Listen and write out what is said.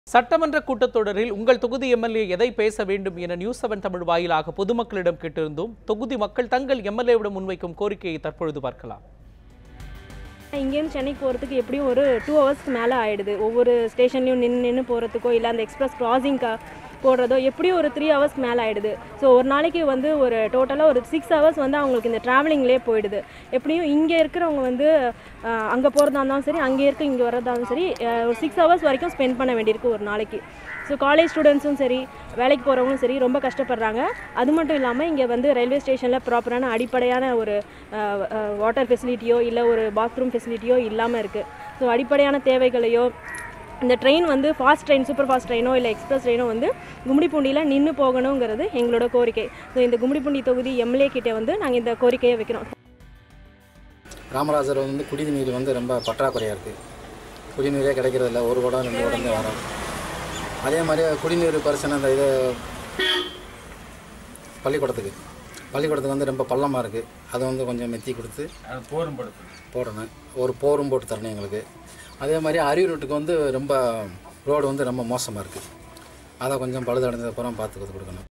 சட்டமன்ற கூட்டத்தொடரில் உங்கள் தொகுதி எம்எல்ஏ எதை பேச வேண்டும் என நியூஸ் செவன் தமிழ் வாயிலாக பொதுமக்களிடம் கேட்டிருந்தோம் தொகுதி மக்கள் தங்கள் எம்எல்ஏவிடம் முன்வைக்கும் கோரிக்கையை தற்பொழுது பார்க்கலாம் இங்கேருந்து சென்னைக்கு போகிறதுக்கு எப்படியும் ஒரு டூ ஹவர்ஸ்க்கு மேலே ஆயிடுது ஒவ்வொரு ஸ்டேஷன்லையும் நின்று நின்று போகிறதுக்கோ இல்லை அந்த எக்ஸ்பிரஸ் கிராசிங்க்கா போடுறதோ எப்படியும் ஒரு த்ரீ ஹவர்ஸ்க்கு மேலே ஆயிடுது ஸோ ஒரு நாளைக்கு வந்து ஒரு டோட்டலாக ஒரு சிக்ஸ் ஹவர்ஸ் வந்து அவங்களுக்கு இந்த ட்ராவலிங்லேயே போயிடுது எப்படியும் இங்கே இருக்கிறவங்க வந்து அங்கே போகிறதா இருந்தாலும் சரி அங்கே இருக்க இங்கே வர்றதா இருந்தாலும் சரி அஹ், ஒரு சிக்ஸ் ஹவர்ஸ் வரைக்கும் ஸ்பெண்ட் பண்ண வேண்டியிருக்கு ஒரு நாளைக்கு ஸோ காலேஜ் ஸ்டூடெண்ட்ஸும் சரி வேலைக்கு போகிறவங்களும் சரி ரொம்ப கஷ்டப்படுறாங்க அது மட்டும் இல்லாமல் இங்கே வந்து ரயில்வே ஸ்டேஷனில் ப்ராப்பரான அடிப்படையான ஒரு வாட்டர் ஃபெசிலிட்டியோ இல்லை ஒரு பாத்ரூம் ஃபெசிலிட்டியோ இல்லாமல் இருக்குது ஸோ அடிப்படையான தேவைகளையோ இந்த ட்ரெயின் வந்து ஃபாஸ்ட் ட்ரெயின் சூப்பர் ஃபாஸ்ட் ட்ரெயினோ இல்லை எக்ஸ்பிரஸ் ட்ரெயினோ வந்து கும்மிடிப்பூண்டியில் நின்று போகணுங்கிறது எங்களோட கோரிக்கை ஸோ இந்த கும்மிடிப்பூண்டி தொகுதி எம்எல்ஏ கிட்ட வந்து நாங்கள் இந்த கோரிக்கையை வைக்கிறோம் ராமராஜர் வந்து குடிநீர் வந்து ரொம்ப பற்றாக்குறையாக இருக்குது குடிநீரே கிடைக்கிறதில்ல ஒரு குடம் ரெண்டு குடம் தான் வரும் அதே மாதிரி குடிநீர் பிரச்சனை இந்த இது பள்ளிக்கூடத்துக்கு பள்ளிக்கூடத்துக்கு வந்து ரொம்ப பள்ளமாக இருக்குது அதை வந்து கொஞ்சம் மெத்தி கொடுத்து போரும் படுத்து போடணும் ஒரு போரும் போட்டு தரணும் எங்களுக்கு அதே மாதிரி அரியர் ரோட்டுக்கு வந்து ரொம்ப ரோடு வந்து ரொம்ப மோசமாக இருக்குது அதை கொஞ்சம் பழுதடைஞ்சதுக்கப்புறம் பார்த்து கொடுக்கணும்